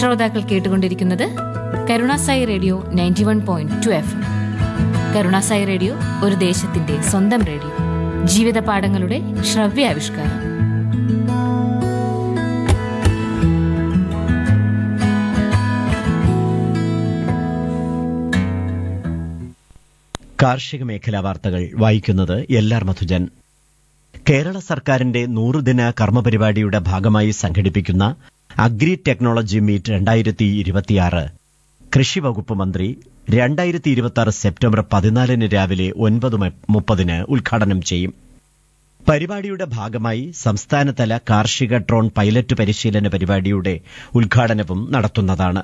ശ്രോതാക്കൾ കേട്ടുകൊണ്ടിരിക്കുന്നത് Karunasai radio ninety one point two F Karunasai radio ഒരു ദേശത്തിന്റെ സ്വന്തം റേഡിയോ ജീവിത പാഠങ്ങളുടെ ശ്രവ്യാവിഷ്കാരം കാർഷിക മേഖലാ വാർത്തകൾ വായിക്കുന്നത് എല്ലാർ മധുജൻ കേരള സർക്കാരിന്റെ നൂറുദിന കർമ്മപരിപാടിയുടെ ഭാഗമായി സംഘടിപ്പിക്കുന്ന അഗ്രി ടെക്നോളജി മീറ്റ് രണ്ടായിരത്തി ഇരുപത്തിയാറ് കൃഷി വകുപ്പ് മന്ത്രി രണ്ടായിരത്തി ഇരുപത്തി സെപ്റ്റംബർ പതിനാലിന് രാവിലെ ഒൻപത് മുപ്പതിന് ഉദ്ഘാടനം ചെയ്യും പരിപാടിയുടെ ഭാഗമായി സംസ്ഥാനതല കാർഷിക ഡ്രോൺ പൈലറ്റ് പരിശീലന പരിപാടിയുടെ ഉദ്ഘാടനവും നടത്തുന്നതാണ്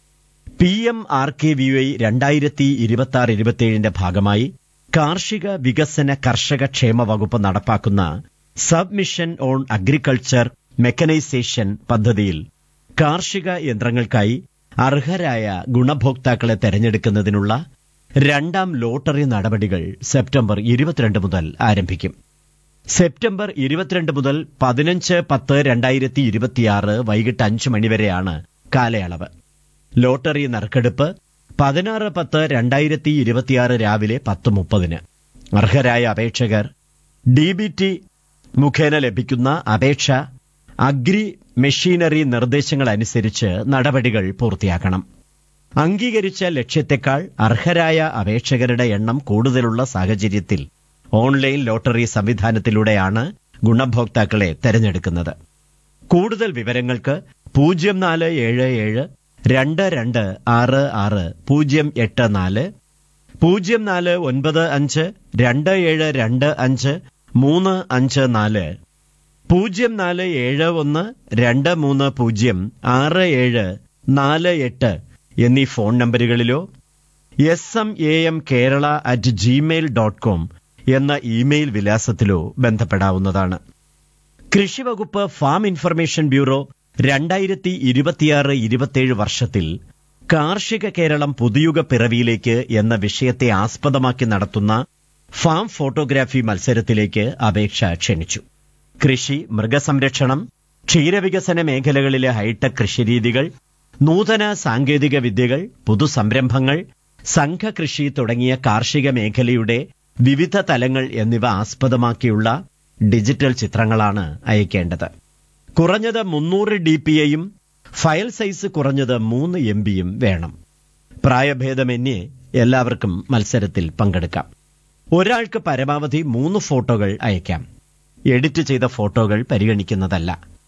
P M R K V I രണ്ടായിരത്തി ഇരുപത്തി ആറ് ഇരുപത്തിയേഴിന്റെ ഭാഗമായി കാർഷിക വികസന കർഷക ക്ഷേമ വകുപ്പ് നടപ്പാക്കുന്ന sub mission on agriculture mechanisation പദ്ധതിയിൽ കാർഷിക യന്ത്രങ്ങൾക്കായി അർഹരായ ഗുണഭോക്താക്കളെ തെരഞ്ഞെടുക്കുന്നതിനുള്ള രണ്ടാം ലോട്ടറി നടപടികൾ സെപ്റ്റംബർ ഇരുപത്തിരണ്ട് മുതൽ ആരംഭിക്കും സെപ്റ്റംബർ ഇരുപത്തിരണ്ട് മുതൽ പതിനഞ്ച് പത്ത് രണ്ടായിരത്തി ഇരുപത്തിയാറ് വൈകിട്ട് അഞ്ച് മണിവരെയാണ് കാലയളവ് ലോട്ടറി നറുക്കെടുപ്പ് പതിനാറ് പത്ത് രണ്ടായിരത്തി ഇരുപത്തിയാറ് രാവിലെ പത്ത് മുപ്പതിന് അർഹരായ അപേക്ഷകർ ഡി ബി ടി മുഖേന ലഭിക്കുന്ന അപേക്ഷ അഗ്രി മെഷീനറി നിർദ്ദേശങ്ങൾ അനുസരിച്ച് നടപടികൾ പൂർത്തിയാക്കണം അംഗീകരിച്ച ലക്ഷ്യത്തെക്കാൾ അർഹരായ അപേക്ഷകരുടെ എണ്ണം കൂടുതലുള്ള സാഹചര്യത്തിൽ ഓൺലൈൻ ലോട്ടറി സംവിധാനത്തിലൂടെയാണ് ഗുണഭോക്താക്കളെ തെരഞ്ഞെടുക്കുന്നത് കൂടുതൽ വിവരങ്ങൾക്ക് പൂജ്യം നാല് ഏഴ് ഏഴ് രണ്ട് രണ്ട് ആറ് ആറ് പൂജ്യം എട്ട് നാല് പൂജ്യം നാല് ഒൻപത് അഞ്ച് രണ്ട് ഏഴ് രണ്ട് അഞ്ച് മൂന്ന് അഞ്ച് നാല് പൂജ്യം നാല് ഏഴ് ഒന്ന് രണ്ട് മൂന്ന് പൂജ്യം ആറ് ഏഴ് നാല് എട്ട് എന്നീ ഫോൺ നമ്പറുകളിലോ S M A M Kerala at Gmail dot com എന്ന ഇമെയിൽ വിലാസത്തിലോ ബന്ധപ്പെടാവുന്നതാണ് കൃഷിവകുപ്പ് ഫാം ഇൻഫർമേഷൻ ബ്യൂറോ രണ്ടായിരത്തി ഇരുപത്തിയാറ് ഇരുപത്തിയേഴ് വർഷത്തിൽ കാർഷിക കേരളം പുതുയുഗ പിറവിയിലേക്ക് എന്ന വിഷയത്തെ ആസ്പദമാക്കി നടത്തുന്ന ഫാം ഫോട്ടോഗ്രാഫി മത്സരത്തിലേക്ക് അപേക്ഷ ക്ഷണിച്ചു കൃഷി മൃഗസംരക്ഷണം ക്ഷീരവികസന മേഖലകളിലെ ഹൈടെക് കൃഷിരീതികൾ നൂതന സാങ്കേതിക വിദ്യകൾ പുതുസംരംഭങ്ങൾ സംഘകൃഷി തുടങ്ങിയ കാർഷിക മേഖലയുടെ വിവിധ തലങ്ങൾ എന്നിവ ആസ്പദമാക്കിയുള്ള ഡിജിറ്റൽ ചിത്രങ്ങളാണ് അയക്കേണ്ടത് കുറഞ്ഞത് മുന്നൂറ് ഡി പി ഐയും ഫയൽ സൈസ് കുറഞ്ഞത് മൂന്ന് എം ബിയും വേണം പ്രായഭേദമന്യേ എല്ലാവർക്കും മത്സരത്തിൽ പങ്കെടുക്കാം ഒരാൾക്ക് പരമാവധി മൂന്ന് ഫോട്ടോകൾ അയക്കാം എഡിറ്റ് ചെയ്ത ഫോട്ടോകൾ പരിഗണിക്കുന്നതല്ല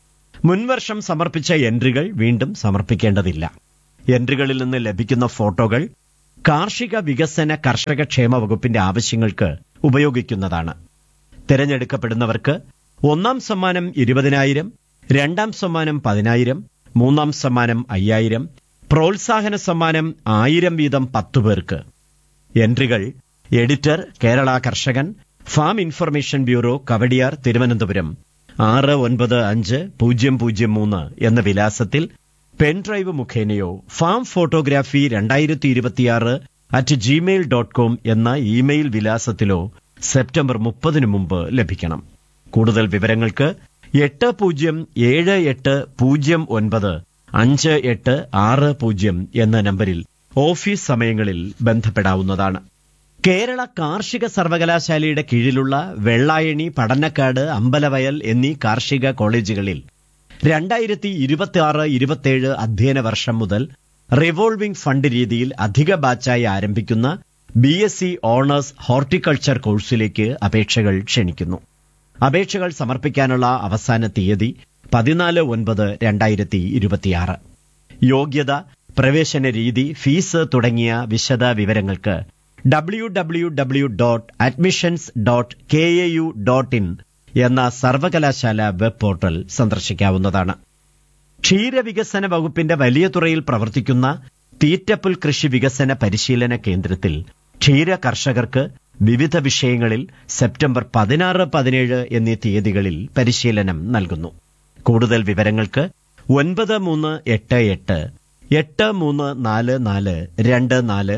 മുൻവർഷം സമർപ്പിച്ച എൻട്രികൾ വീണ്ടും സമർപ്പിക്കേണ്ടതില്ല എൻട്രികളിൽ നിന്ന് ലഭിക്കുന്ന ഫോട്ടോകൾ കാർഷിക വികസന കർഷക ക്ഷേമ വകുപ്പിന്റെ ആവശ്യങ്ങൾക്ക് ഉപയോഗിക്കുന്നതാണ് തിരഞ്ഞെടുക്കപ്പെടുന്നവർക്ക് ഒന്നാം സമ്മാനം ഇരുപതിനായിരം രണ്ടാം സമ്മാനം പതിനായിരം മൂന്നാം സമ്മാനം അയ്യായിരം പ്രോത്സാഹന സമ്മാനം ആയിരം വീതം പത്തു പേർക്ക് എൻട്രികൾ editor Kerala Karshakan farm information bureau Kawdiar Thiruvananthapuram ആറ് ഒൻപത് അഞ്ച് പൂജ്യം പൂജ്യം മൂന്ന് എന്ന വിലാസത്തിൽ പെൻഡ്രൈവ് മുഖേനയോ ഫാം ഫോട്ടോഗ്രാഫി രണ്ടായിരത്തി ഇരുപത്തിയാറ് അറ്റ് ജിമെയിൽ ഡോട്ട് കോം എന്ന ഇമെയിൽ വിലാസത്തിലോ സെപ്റ്റംബർ മുപ്പതിനു മുമ്പ് ലഭിക്കണം കൂടുതൽ വിവരങ്ങൾക്ക് എട്ട് പൂജ്യം ഏഴ് എട്ട് പൂജ്യം ഒൻപത് അഞ്ച് എട്ട് ആറ് പൂജ്യം എന്ന നമ്പരിൽ ഓഫീസ് സമയങ്ങളിൽ ബന്ധപ്പെടാവുന്നതാണ് കേരള കാർഷിക സർവകലാശാലയുടെ കീഴിലുള്ള വെള്ളായണി പടന്നക്കാട് അമ്പലവയൽ എന്നീ കാർഷിക കോളേജുകളിൽ രണ്ടായിരത്തി ഇരുപത്തി ആറ് ഇരുപത്തിയേഴ് അധ്യയന വർഷം മുതൽ റിവോൾവിംഗ് ഫണ്ട് രീതിയിൽ അധിക ബാച്ചായി ആരംഭിക്കുന്ന B S C honours horticulture കോഴ്സിലേക്ക് അപേക്ഷകൾ ക്ഷണിക്കുന്നു അപേക്ഷകൾ സമർപ്പിക്കാനുള്ള അവസാന തീയതി പതിനാല് ഒൻപത് രണ്ടായിരത്തി ഇരുപത്തിയാറ് യോഗ്യത പ്രവേശന രീതി ഫീസ് തുടങ്ങിയ വിശദ വിവരങ്ങൾക്ക് W W W dot admissions dot K A U dot in എന്ന സർവകലാശാല വെബ് പോർട്ടൽ സന്ദർശിക്കാവുന്നതാണ് ക്ഷീരവികസന വകുപ്പിന്റെ വലിയ തുറയിൽ പ്രവർത്തിക്കുന്ന തീറ്റപ്പുൽ കൃഷി വികസന പരിശീലന കേന്ദ്രത്തിൽ ക്ഷീര കർഷകർക്ക് വിവിധ വിഷയങ്ങളിൽ സെപ്റ്റംബർ പതിനാറ് പതിനേഴ് എന്നീ തീയതികളിൽ പരിശീലനം നൽകുന്നു കൂടുതൽ വിവരങ്ങൾക്ക് ഒൻപത് മൂന്ന് എട്ട് എട്ട് എട്ട് മൂന്ന് നാല് നാല് രണ്ട് നാല്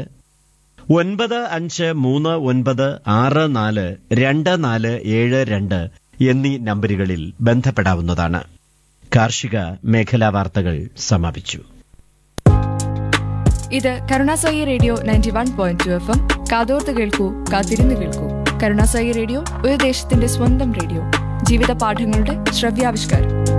ഒൻപത് അഞ്ച് മൂന്ന് ഒൻപത് ആറ് നാല് രണ്ട് നാല് ഏഴ് രണ്ട് എന്നീ നമ്പറുകളിൽ ബന്ധപ്പെടാവുന്നതാണ് കാർഷിക മേഖലാ വാർത്തകൾ സമാപിച്ചു ഇത് Karunasai radio ninety one point two F M കാതോർത്ത് കേൾക്കൂ കാത്തിരുന്ന് കേൾക്കൂ കരുണാസായി റേഡിയോ ഒരു ദേശത്തിന്റെ സ്വന്തം റേഡിയോ ജീവിത പാഠങ്ങളുടെ ശ്രവ്യാവിഷ്കാരം